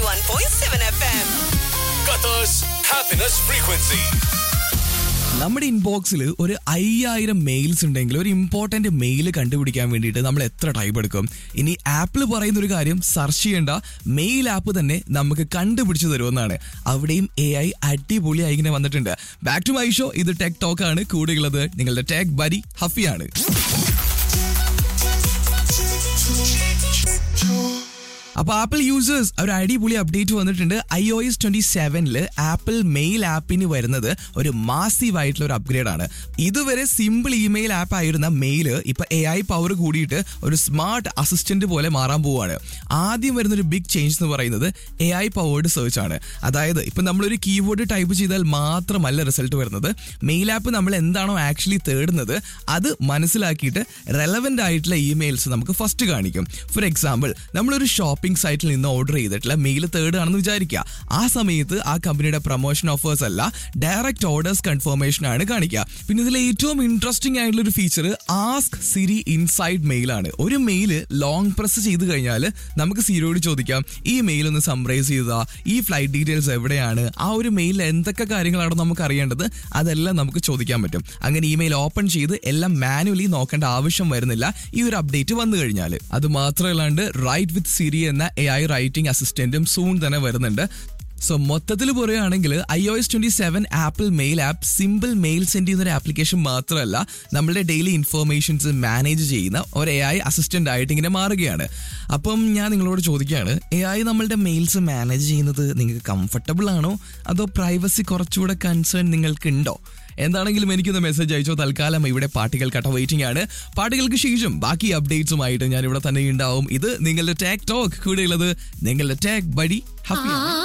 101.7 FM. Qatar's happiness frequency. നമ്മുടെ ഇൻബോക്സിൽ ഒരു അയ്യായിരം മെയിൽസ് ഉണ്ടെങ്കിൽ ഒരു ഇമ്പോർട്ടന്റ് മെയിൽ കണ്ടുപിടിക്കാൻ വേണ്ടിയിട്ട് നമ്മൾ എത്ര ടൈം എടുക്കും ഇനി ആപ്പിൾ പറയുന്ന ഒരു കാര്യം സെർച്ച് ചെയ്യേണ്ട മെയിൽ ആപ്പ് തന്നെ നമുക്ക് കണ്ടുപിടിച്ച് തരുമെന്നാണ് അവിടെയും എ ഐ അടിപൊളിയായി ഇങ്ങനെ വന്നിട്ടുണ്ട് ബാക്ക് ടു മൈ ഷോ ഇത് ടെക് ടോക്ക് ആണ് കൂടെയുള്ളത് നിങ്ങളുടെ ടെക് ബരി ഹഫിയാണ് അപ്പൊ ആപ്പിൾ യൂസേഴ്സ് ഒരു അടിപൊളി അപ്ഡേറ്റ് വന്നിട്ടുണ്ട് ഐ ഒ എസ് ട്വന്റി സെവനില് ആപ്പിൾ മെയിൽ ആപ്പിന് വരുന്നത് ഒരു മാസീവ് ആയിട്ടുള്ള ഒരു അപ്ഗ്രേഡ് ആണ് ഇതുവരെ സിമ്പിൾ ഇമെയിൽ ആപ്പ് ആയിരുന്ന മെയില് ഇപ്പൊ എ ഐ പവർ കൂടിയിട്ട് ഒരു സ്മാർട്ട് അസിസ്റ്റന്റ് പോലെ മാറാൻ പോവാണ് ആദ്യം വരുന്ന ഒരു ബിഗ് ചേഞ്ച് എന്ന് പറയുന്നത് എ ഐ പവേർഡ് സെർച്ച് ആണ് അതായത് ഇപ്പൊ നമ്മളൊരു കീബോർഡ് ടൈപ്പ് ചെയ്താൽ മാത്രമല്ല റിസൾട്ട് വരുന്നത് മെയിൽ ആപ്പ് നമ്മൾ എന്താണോ ആക്ച്വലി തേടുന്നത് അത് മനസ്സിലാക്കിയിട്ട് റെലവെന്റ് ആയിട്ടുള്ള ഇമെയിൽസ് നമുക്ക് ഫസ്റ്റ് കാണിക്കും ഫോർ എക്സാമ്പിൾ നമ്മളൊരു ഷോപ്പിംഗ് സൈറ്റിൽ നിന്ന് ഓർഡർ ചെയ്തിട്ടുള്ള മെയിൽ തേർഡ് ആണെന്ന് വിചാരിക്കുക ആ സമയത്ത് ആ കമ്പനിയുടെ പ്രൊമോഷൻ ഓഫേഴ്സ് അല്ല ഡയറക്റ്റ് ഓർഡേഴ്സ് കൺഫർമേഷൻ ആണ് കാണിക്കുക പിന്നെ ഇതിൽ ഏറ്റവും ഇൻട്രസ്റ്റിംഗ് ആയിട്ടുള്ള ഒരു feature ask Siri inside mail ആണ് ഒരു മെയിൽ ലോങ് പ്രസ് ചെയ്ത് കഴിഞ്ഞാൽ നമുക്ക് സിരിയോട് ചോദിക്കാം ഈ മെയിൽ ഒന്ന് സംറൈസ് ചെയ്താ ഈ ഫ്ലൈറ്റ് ഡീറ്റെയിൽസ് എവിടെയാണ് ആ ഒരു മെയിലിൽ എന്തൊക്കെ കാര്യങ്ങളാണ് നമുക്ക് അറിയേണ്ടത് അതെല്ലാം നമുക്ക് ചോദിക്കാൻ പറ്റും അങ്ങനെ ഇമെയിൽ ഓപ്പൺ ചെയ്ത് എല്ലാം മാനുവലി നോക്കേണ്ട ആവശ്യം വരുന്നില്ല ഈ ഒരു അപ്ഡേറ്റ് വന്നു കഴിഞ്ഞാൽ അത് മാത്രമല്ലാണ്ട് റൈറ്റ് വിത്ത് സിരി എന്ന എ ഐ റൈറ്റിംഗ് അസിസ്റ്റന്റും സൂൺ തന്നെ വരുന്നുണ്ട് സോ മൊത്തത്തിൽ പറയുകയാണെങ്കിൽ I O S twenty seven Apple mail app simple mail send ചെയ്യുന്ന ഒരു ആപ്ലിക്കേഷൻ മാത്രമല്ല നമ്മുടെ ഡെയിലി ഇൻഫർമേഷൻസ് മാനേജ് ചെയ്യുന്ന ഒരു എ ഐ അസിസ്റ്റന്റ് ആയിട്ട് ഇങ്ങനെ മാറുകയാണ് അപ്പം ഞാൻ നിങ്ങളോട് ചോദിക്കുകയാണ് എ ഐ നമ്മളുടെ മെയിൽസ് മാനേജ് ചെയ്യുന്നത് നിങ്ങൾക്ക് കംഫർട്ടബിൾ ആണോ അതോ പ്രൈവസി കുറച്ചുകൂടെ കൺസേൺ നിങ്ങൾക്ക് ഉണ്ടോ എന്താണെങ്കിലും എനിക്കൊന്ന് മെസ്സേജ് അയച്ചോ തൽക്കാലം ഇവിടെ പാട്ടുകൾ കട്ട വെയിറ്റിംഗ് ആണ് പാട്ടുകൾക്ക് ശേഷം ബാക്കി അപ്ഡേറ്റ്സുമായിട്ട് ഞാൻ ഇവിടെ തന്നെ ഉണ്ടാവും ഇത് നിങ്ങളുടെ ടാക് ടോക്ക് കൂടെയുള്ളത് നിങ്ങളുടെ ടാക് ബഡി ഹാപ്പി